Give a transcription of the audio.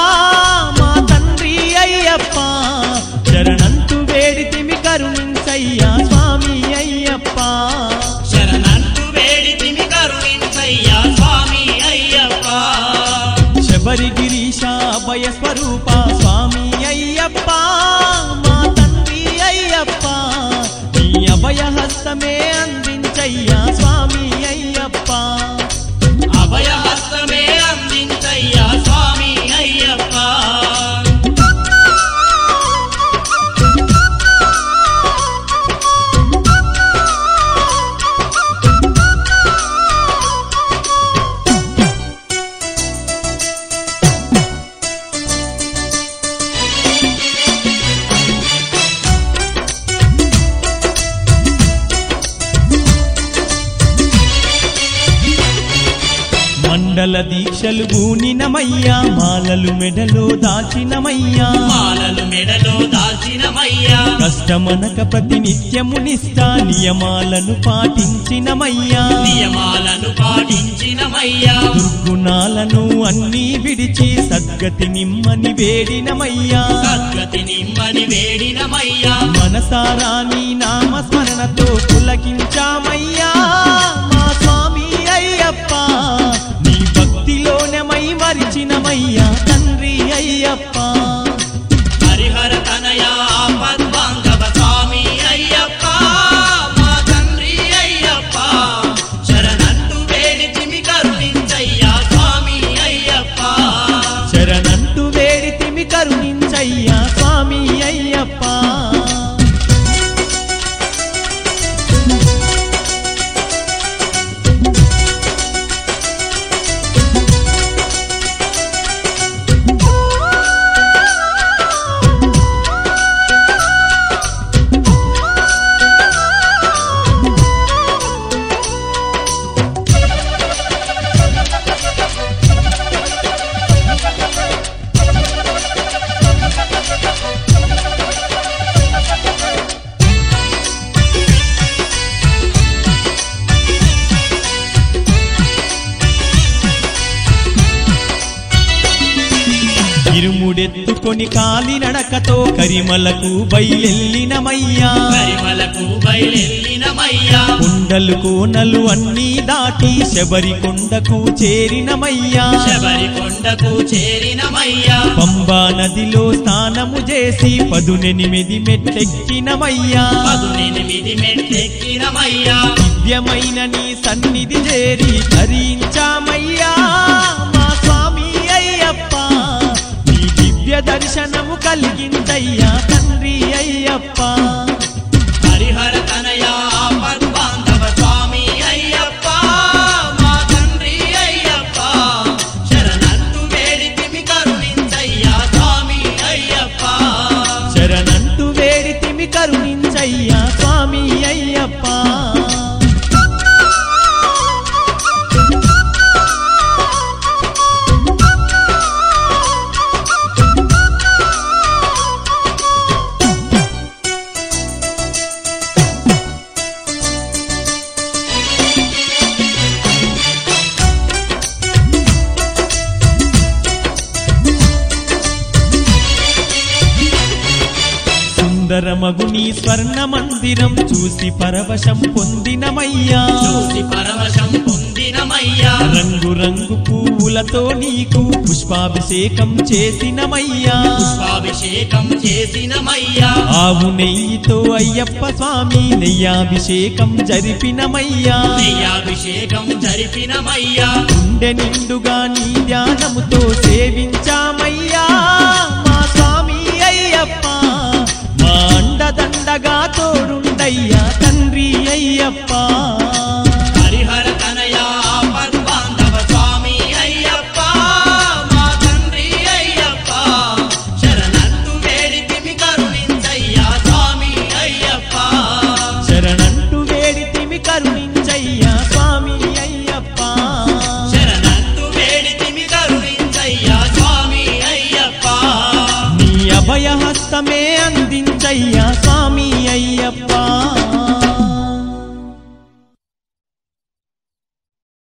మా తండ్రి అయ్యప్ప శరణంటూ వేడితిమి కరుణించయ్యా స్వామి అయ్యప్ప శరణంటూ వేడితిమి కరుణించయ్యా స్వామి అయ్యప్ప శబరి గిరీశ అభయ స్వరూప స్వామి అయ్యప్ప మా తండ్రి అయ్యప్ప నీ అభయ హస్తమే అందించయ్యా స్వామి అయ్యప్ప అభయహస్తమే అందించయ్యా స్వామి అయ్యప్ప మండల దీక్షలు గూనినమయ్యా మాలలు మెడలో దాచినమయ్యా మాలలు మెడలో దాల్చినమయ్యా కష్టమనక ప్రతి నిత్యమునిస్తా నియమాలను పాటించినమయ్యా నియమాలను పాటించినమయ్యా దుర్గుణాలను అన్నీ విడిచి సద్గతి నిమ్మని వేడినమయ్యా సద్గతి నిమ్మని వేడినమయ్యా మనసారా నీ నామస్మరణతో పులకించామయ్యా మా స్వామి అయ్యప్ప నీ భక్తిలోనే మై మరిచినమయ్యా తండ్రి అయ్యప్ప హరిహర తనయా పద్మాంగవ స్వామి అయ్యప్ప మా తండ్రి అయ్యప్ప శరణంటూ వేడితిమి కరుణించయ్యా స్వామి అయ్యప్ప శరణంటూ వేడితిమి కరుణించయ్యా స్వామి అయ్యప్ప ఇరుముడెత్తుకొని కాలి నడకతో కరిమలకు బయలెల్లినమయ్యా పరిమలకు బయలెల్లినమయ్యా కొండలు కోనలు అన్నీ దాటి శబరి కొండకు చేరినమయ్యా శబరి కొండకు చేరినమయ్యా పంబా నదిలో స్నానము చేసి పదునెనిమిది మెట్టెక్కినమయ్యా పదునెనిమిది మెట్టెక్కినమయ్యా దివ్యమైన నీ సన్నిధి చేరి ధరించామయ్యా మా స్వామి అయ్యప్ప నీ దివ్య దర్శనము కలిగిందయ్యా తండ్రి అయ్యప్ప హరిహర తనయా పద్మాంగవ స్వామి అయ్యప్ప మా తండ్రి అయ్యప్ప శరణంటూ వేడితిమి కరుణించయ్యా స్వామి అయ్యప్ప శరణంటూ వేడితిమి కరుణించయ్యా స్వామి అయ్యప్ప సుందరమగు నీ స్వర్ణ మందిరం చూసి పరవశం పొందినమయ్యా చూసి పరవశం పొందినమయ్యా రంగు రంగు పువ్వులతో నీకు పుష్పాభిషేకం చేసినమయ్యా పుష్పాభిషేకం చేసినమయ్యా ఆవు నెయ్యితో అయ్యప్ప స్వామి నెయ్యాభిషేకం జరిపినమయ్యా నెయ్యాభిషేకం జరిపినమయ్యా గుండె నిండుగా నీ ధ్యానముతో సేవించామయ్యా మా స్వామి అయ్యప్ప మా అండదండగా తోడుండయ్యా తండ్రి అయ్యప్ప హరిహర తనయా పద్మాంధవ స్వామి అయ్యప్ప మా తండ్రి అయ్యప్ప శరణంటూ వేడితిమి కరుణించయ్యా స్వామి అయ్యప్ప శరణంటూ వేడితిమి కరుణించయ్యా స్వామి అయ్యప్ప శరణంటూ వేడితిమి కరుణించయ్యా స్వామి అయ్యప్ప నీ అభయహస్తమే అందించయ్యా స్వామి అయ్యప్ప